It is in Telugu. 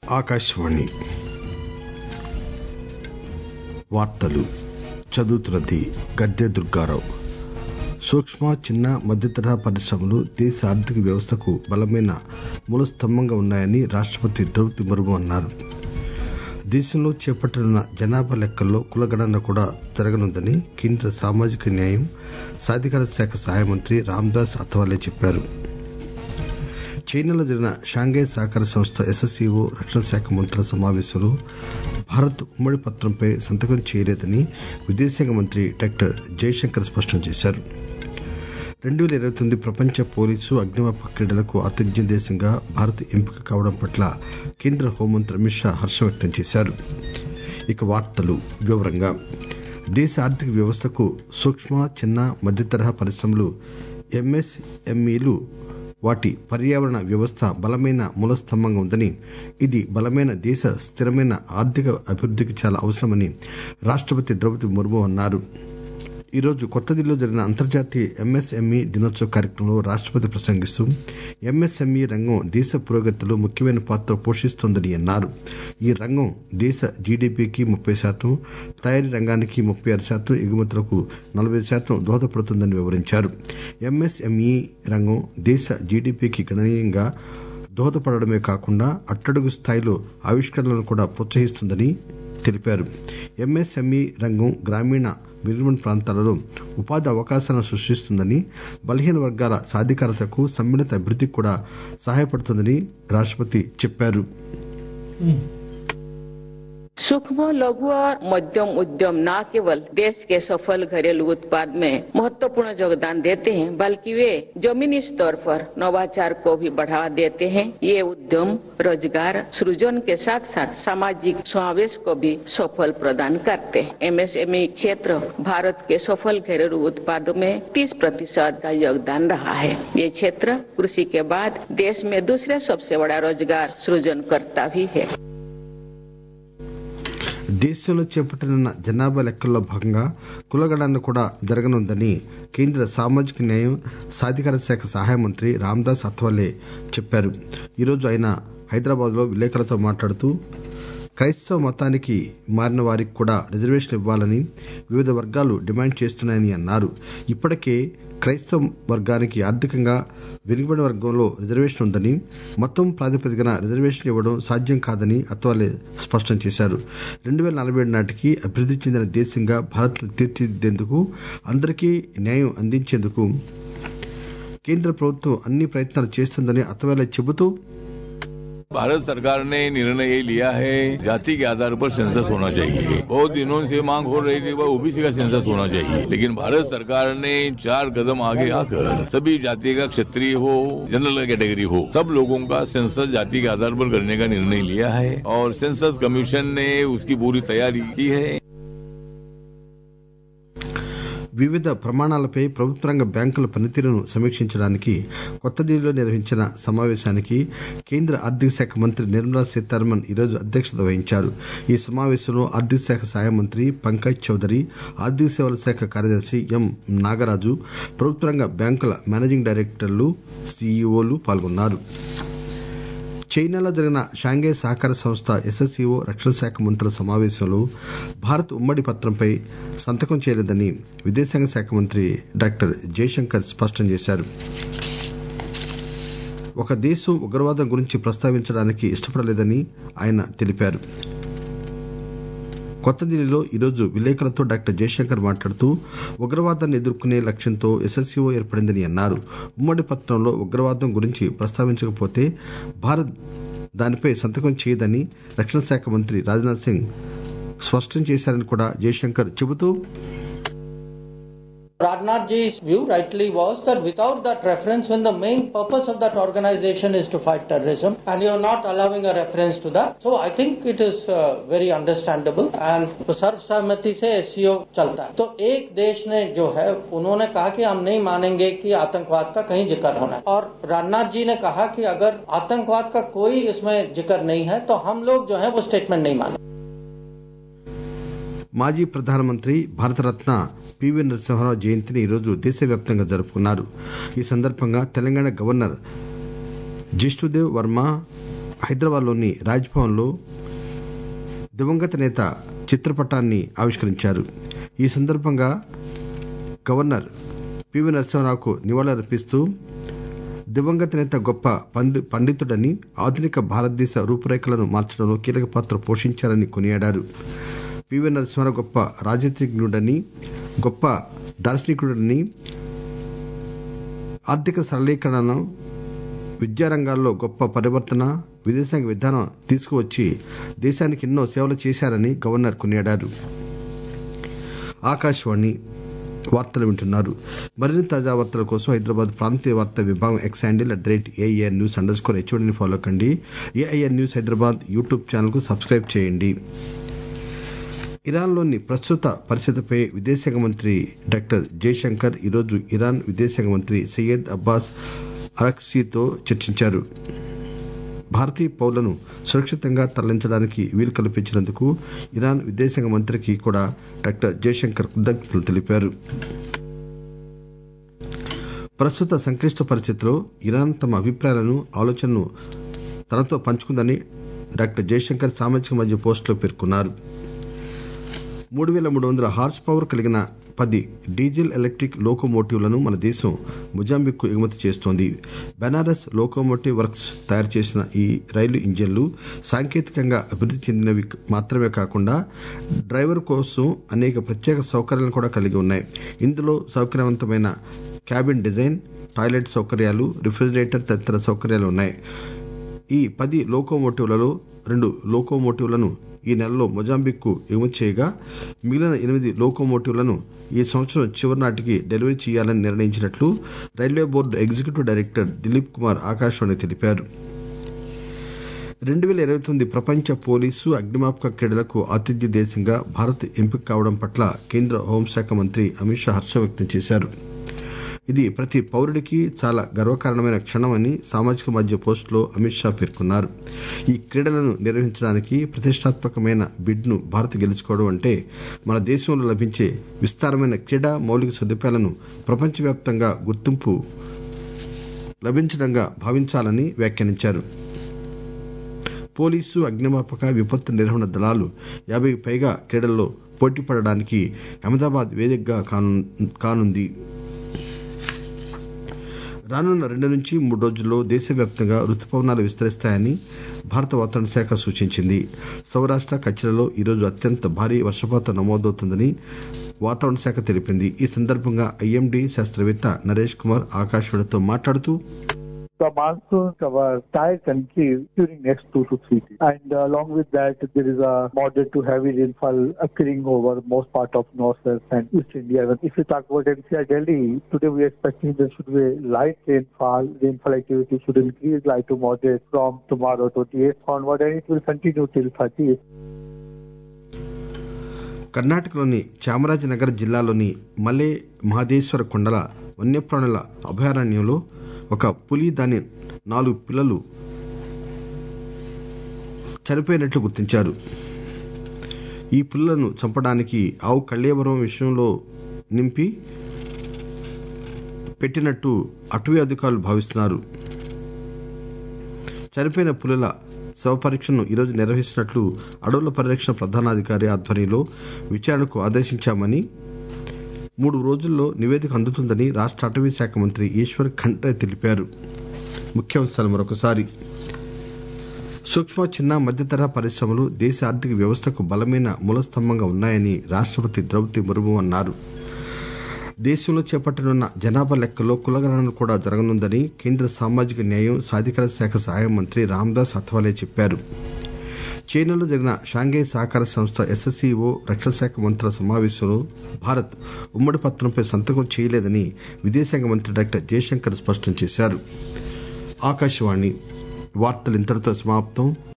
ఆకాశవాణి వార్తలు చదువుతున్నది గద్దె దుర్గారావు సూక్ష్మ చిన్న మధ్యతరహా పరిశ్రమలు దేశ ఆర్థిక వ్యవస్థకు బలమైన మూలస్తంభంగా ఉన్నాయని రాష్టపతి ద్రౌపది ముర్ము అన్నారు దేశంలో చేపట్టనున్న జనాభా లెక్కల్లో కులగణన కూడా జరగనుందని కేంద్ర సామాజిక న్యాయం సాధికార శాఖ సహాయ మంత్రి రామ్దాస్ అథవాలే చెప్పారు చైనాలో జరిగిన షాంఘై సహకార సంస్థ ఎస్ఎస్సీఓ రక్షణ శాఖ మంత్రుల సమావేశంలో భారత్ ఉమ్మడి పత్రంపై సంతకం చేయలేదని విదేశాంగ మంత్రి డాక్టర్ జయశంకర్ స్పష్టం చేశారు రెండు వేల ఇరవై తొమ్మిది ప్రపంచ పోలీసు అగ్నిమాపక క్రీడలకు ఆతిథ్యం దేశంగా భారత్ ఎంపిక కావడం పట్ల కేంద్ర హోంమంత్రి అమిత్ షా హర్షం వ్యక్తం చేశారు ఇక వార్తలు వివరంగా దేశ ఆర్థిక వ్యవస్థకు సూక్ష్మ చిన్న మధ్యతరహా పరిశ్రమలు ఎంఎస్ఎంఈలు వాటి పర్యావరణ వ్యవస్థ బలమైన మూలస్తంభంగా ఉందని ఇది బలమైన దేశ స్థిరమైన ఆర్థిక అభివృద్ధికి చాలా అవసరమని రాష్టపతి ద్రౌపది ముర్ము అన్నారు ఈరోజు కొత్త ఢిల్లీలో జరిగిన అంతర్జాతీయ ఎంఎస్ఎంఈ దినోత్సవ కార్యక్రమంలో రాష్టపతి ప్రసంగిస్తూ ఎంఎస్ఎంఈ రంగం దేశ పురోగతిలో ముఖ్యమైన పాత్ర పోషిస్తోందని అన్నారు ఈ రంగం దేశ జీడీపీకి ముప్పై శాతం తయారీ రంగానికి ముప్పై ఆరు శాతం ఎగుమతులకు నలభై శాతం దోహదపడుతుందని వివరించారు ఎంఎస్ఎంఈ రంగం దేశ జీడీపీకి గణనీయంగా దోహదపడమే కాకుండా అట్టడుగు స్థాయిలో ఆవిష్కరణలను కూడా ప్రోత్సహిస్తుందని తెలిపారు ఎంఎస్ఎంఈ రంగం గ్రామీణ వెనుకబడిన ప్రాంతాలలో ఉపాధి అవకాశాలను సృష్టిస్తుందని బలహీన వర్గాల సాధికారతకు సమ్మిళిత అభివృద్ధికి కూడా సహాయపడుతుందని రాష్టపతి చెప్పారు सूक्ष्म लघु और मध्यम उद्यम न केवल देश के सफल घरेलू उत्पाद में महत्वपूर्ण योगदान देते हैं बल्कि वे जमीनी स्तर पर नवाचार को भी बढ़ावा देते हैं ये उद्यम रोजगार सृजन के साथ साथ सामाजिक समावेश को भी सफल प्रदान करते हैं एमएसएमई क्षेत्र भारत के सफल घरेलू उत्पादों में 30 प्रतिशत का योगदान रहा है ये क्षेत्र कृषि के बाद देश में दूसरे सबसे बड़ा रोजगार सृजन करता भी है దేశంలో చేపట్టనున్న జనాభా లెక్కల్లో భాగంగా కులగణన కూడా జరగనుందని కేంద్ర సామాజిక న్యాయం సాధికార శాఖ సహాయ మంత్రి రామ్దాస్ అథవాలే చెప్పారు ఈరోజు ఆయన హైదరాబాద్లో విలేకరులతో మాట్లాడుతూ క్రైస్తవ మతానికి మారిన వారికి కూడా రిజర్వేషన్ ఇవ్వాలని వివిధ వర్గాలు డిమాండ్ చేస్తున్నాయని అన్నారు ఇప్పటికే క్రైస్తవ వర్గానికి ఆర్థికంగా వెనుకబడిన వర్గంలో రిజర్వేషన్ ఉందని మొత్తం ప్రాతిపదికన రిజర్వేషన్ ఇవ్వడం సాధ్యం కాదని అత్వాలే స్పష్టం చేశారు రెండు వేల నలభై ఏడు నాటికి అభివృద్ధి చెందిన దేశంగా భారత్ తీర్చిదిద్దేందుకు అందరికీ న్యాయం అందించేందుకు కేంద్ర ప్రభుత్వం అన్ని ప్రయత్నాలు చేస్తుందని అత్వాలే చెబుతూ भारत सरकार ने निर्णय ये लिया है जाति के आधार पर सेंसस होना चाहिए बहुत दिनों से मांग हो रही थी वह ओबीसी का सेंसस होना चाहिए लेकिन भारत सरकार ने चार कदम आगे आकर सभी जाति का क्षत्रिय हो जनरल कैटेगरी हो सब लोगों का सेंसस जाति के आधार पर करने का निर्णय लिया है और सेंसस कमीशन ने उसकी पूरी तैयारी की है వివిధ ప్రమాణాలపై ప్రభుత్వ రంగ బ్యాంకుల పనితీరును సమీక్షించడానికి కొత్త ఢిల్లీలో నిర్వహించిన సమావేశానికి కేంద్ర ఆర్థిక శాఖ మంత్రి నిర్మలా సీతారామన్ ఈరోజు అధ్యక్షత వహించారు ఈ సమావేశంలో ఆర్థిక శాఖ సహాయ మంత్రి పంకజ్ చౌదరి ఆర్థిక సేవల శాఖ కార్యదర్శి ఎం నాగరాజు ప్రభుత్వ రంగ బ్యాంకుల మేనేజింగ్ డైరెక్టర్లు సీఈఓలు పాల్గొన్నారు చైనాలో జరిగిన షాంఘై సహకార సంస్థ ఎస్ఎస్సీఓ రక్షణ శాఖ మంత్రుల సమావేశంలో భారత్ ఉమ్మడి పత్రంపై సంతకం చేయలేదని విదేశాంగ శాఖ మంత్రి డాక్టర్ జయశంకర్ స్పష్టం చేశారు ఒక దేశం ఉగ్రవాదం గురించి ప్రస్తావించడానికి ఇష్టపడలేదని ఆయన తెలిపారు కొత్త ఢిల్లీలో ఈరోజు విలేకరులతో డాక్టర్ జయశంకర్ మాట్లాడుతూ ఉగ్రవాదాన్ని ఎదుర్కొనే లక్ష్యంతో ఎస్ఎస్సీఓ ఏర్పడిందని అన్నారు ఉమ్మడి పత్రంలో ఉగ్రవాదం గురించి ప్రస్తావించకపోతే భారత్ దానిపై సంతకం చేయదని రక్షణ శాఖ మంత్రి రాజ్నాథ్ సింగ్ స్పష్టం చేశారని కూడా జయశంకర్ చెబుతూ Rajnath ji's view rightly was that without that reference, when the main purpose of that organization is to fight terrorism, and you're not allowing a reference to that, so I think it is uh, very understandable. And सर्वसहमति से एससीओ चलता है तो एक देश ने जो है उन्होंने कहा कि हम नहीं मानेंगे कि आतंकवाद का कहीं जिक्र होना है और राजनाथ जी ने कहा कि अगर आतंकवाद का कोई इसमें जिक्र नहीं है तो हम लोग जो है वो स्टेटमेंट नहीं मानेंगे మాజీ ప్రధానమంత్రి భారతరత్న పివి నరసింహారావు జయంతిని ఈరోజు దేశవ్యాప్తంగా జరుపుకున్నారు ఈ సందర్భంగా తెలంగాణ గవర్నర్ జిష్ణుదేవ్ వర్మ హైదరాబాద్లోని రాజ్భవన్లో దివంగత నేత చిత్రపటాన్ని ఆవిష్కరించారు ఈ సందర్భంగా గవర్నర్ పివి నరసింహరావుకు నివాళులర్పిస్తూ దివంగత నేత గొప్ప పండి పండితుడని ఆధునిక భారతదేశ రూపురేఖలను మార్చడంలో కీలక పాత్ర పోషించారని కొనియాడారు పివి నరసింహరావు గొప్ప రాజనీతిజ్ఞుడని గొప్ప దార్శనికుడని ఆర్థిక సరళీకరణను విద్యారంగాల్లో గొప్ప పరివర్తన విదేశాంగ విధానం తీసుకువచ్చి దేశానికి ఎన్నో సేవలు చేశారని గవర్నర్ కొనియాడారు ఆకాశవాణి వార్తలు వింటున్నారు మరిన్ని తాజా వార్తల కోసం హైదరాబాద్ ప్రాంతీయ వార్తా విభాగం X handle at the rate AIR news underscore స్కోర్ హెచ్ఓడిని ఫాలో కండి ఏఐఆర్ న్యూస్ హైదరాబాద్ యూట్యూబ్ ఛానల్కు సబ్స్క్రైబ్ చేయండి ఇరాన్లోని ప్రస్తుత పరిస్థితిపై విదేశాంగ మంత్రి డాక్టర్ జయశంకర్ ఈరోజు ఇరాన్ విదేశాంగ మంత్రి సయ్యద్ అబ్బాస్ అరక్సీతో చర్చించారు భారతీయ పౌరులను సురక్షితంగా తరలించడానికి వీలు కల్పించినందుకు ఇరాన్ విదేశాంగ మంత్రికి కూడా డాక్టర్ జయశంకర్ కృతజ్ఞతలు తెలిపారు ప్రస్తుత సంక్లిష్ట పరిస్థితిలో ఇరాన్ తమ అభిప్రాయాలను ఆలోచనను తనతో పంచుకుందని డాక్టర్ జయశంకర్ సామాజిక మధ్య పోస్టులో పేర్కొన్నారు మూడు వేల మూడు వందల హార్స్ పవర్ కలిగిన పది డీజిల్ ఎలక్ట్రిక్ లోకోమోటివ్లను మన దేశం మొజాంబిక్కు ఎగుమతి చేస్తోంది బెనారస్ లోకోమోటివ్ వర్క్స్ తయారు చేసిన ఈ రైలు ఇంజన్లు సాంకేతికంగా అభివృద్ధి చెందినవి మాత్రమే కాకుండా డ్రైవర్ కోసం అనేక ప్రత్యేక సౌకర్యాలను కూడా కలిగి ఉన్నాయి ఇందులో సౌకర్యవంతమైన క్యాబిన్ డిజైన్ టాయిలెట్ సౌకర్యాలు రిఫ్రిజిరేటర్ తదితర సౌకర్యాలు ఉన్నాయి ఈ పది లోకోమోటివ్లలో రెండు లోకోమోటివ్లను ఈ నెలలో మొజాంబిక్కు ఎగుమతి చేయగా మిగిలిన ఎనిమిది లోకోమోటివ్లను ఈ సంవత్సరం చివరి నాటికి డెలివరీ చేయాలని నిర్ణయించినట్లు railway board executive director Dilip Kumar Akashvani తెలిపారు రెండు వేల ఇరవై తొమ్మిది ప్రపంచ పోలీసు అగ్నిమాపక క్రీడలకు ఆతిథ్య దేశంగా భారత్ ఎంపిక కావడం పట్ల కేంద్ర హోంశాఖ మంత్రి అమిత్ షా హర్షం వ్యక్తం చేశారు ఇది ప్రతి పౌరుడికి చాలా గర్వకారణమైన క్షణమని సామాజిక మాధ్య పోస్టులో అమిత్ షా పేర్కొన్నారు ఈ క్రీడలను నిర్వహించడానికి ప్రతిష్టాత్మకమైన బిడ్ను భారత్ గెలుచుకోవడం అంటే మన దేశంలో లభించే విస్తారమైన క్రీడా మౌలిక సదుపాయాలను ప్రపంచవ్యాప్తంగా గుర్తింపు లభించడంగా భావించాలని వ్యాఖ్యానించారు పోలీసు అగ్నిమాపక విపత్తు నిర్వహణ దళాలు యాభై పైగా క్రీడల్లో పోటీ పడడానికి అహ్మదాబాద్ వేదికగా కానుంది రానున్న రెండు నుంచి మూడు రోజుల్లో దేశవ్యాప్తంగా రుతుపవనాలు విస్తరిస్తాయని భారత వాతావరణ శాఖ సూచించింది సౌరాష్ట్ర కచ్లలో ఈరోజు అత్యంత భారీ వర్షపాతం నమోదవుతుందని వాతావరణ శాఖ తెలిపింది ఈ సందర్భంగా ఐఎండీ శాస్త్రవేత్త నరేష్ కుమార్ ఆకాశవాణితో మాట్లాడుతూ the monsoon cover entire country during next two to three days. And uh, along with that, there is a moderate to heavy rainfall occurring over most part of north and east India. But if you talk about NCR Delhi, today we are expecting there should be light rainfall. Rainfall activity should increase light to moderate from tomorrow 28th onward, and it will continue till 30th. కర్ణాటకలోని చామరాజనగర్ జిల్లాలోని మలే మహదేశ్వర కొండల వన్యప్రాణుల అభయారణ్యంలో ఒక పులి దాని నాలుగు పిల్లలు చనిపోయినట్లు గుర్తించారు ఈ పులులను చంపడానికి ఆవు కళ్యావరం విషయంలో నింపి పెట్టినట్టు అటవీ అధికారులు భావిస్తున్నారు చనిపోయిన పులుల శవ పరీక్షను ఈరోజు నిర్వహిస్తున్నట్లు అడవుల పరిరక్షణ ప్రధానాధికారి ఆధ్వర్యంలో విచారణకు ఆదేశించామని మూడు రోజుల్లో నివేదిక అందుతుందని రాష్ట్ర అటవీ శాఖ మంత్రి ఈశ్వర్ ఖండ్రే తెలిపారు ముఖ్యాంశాలు మరొకసారి సూక్ష్మ చిన్న మధ్యతరహా పరిశ్రమలు దేశ ఆర్థిక వ్యవస్థకు బలమైన మూలస్తంభంగా ఉన్నాయని రాష్ట్రపతి ద్రౌపది ముర్ము అన్నారు దేశంలో చేపట్టనున్న జనాభా లెక్కలో కులగణన కూడా జరగనుందని కేంద్ర సామాజిక న్యాయం సాధికార శాఖ సహాయ మంత్రి రామ్దాస్ అథవాలే చెప్పారు చైనాలో జరిగిన షాంఘై సహకార సంస్థ ఎస్ఎస్సీఓ రక్షణ శాఖ మంత్రుల సమావేశంలో భారత్ ఉమ్మడి పత్రంపై సంతకం చేయలేదని విదేశాంగ మంత్రి డాక్టర్ జయశంకర్ స్పష్టం చేశారు ఆకాశవాణి వార్తలు ఇంతటితో సమాప్తం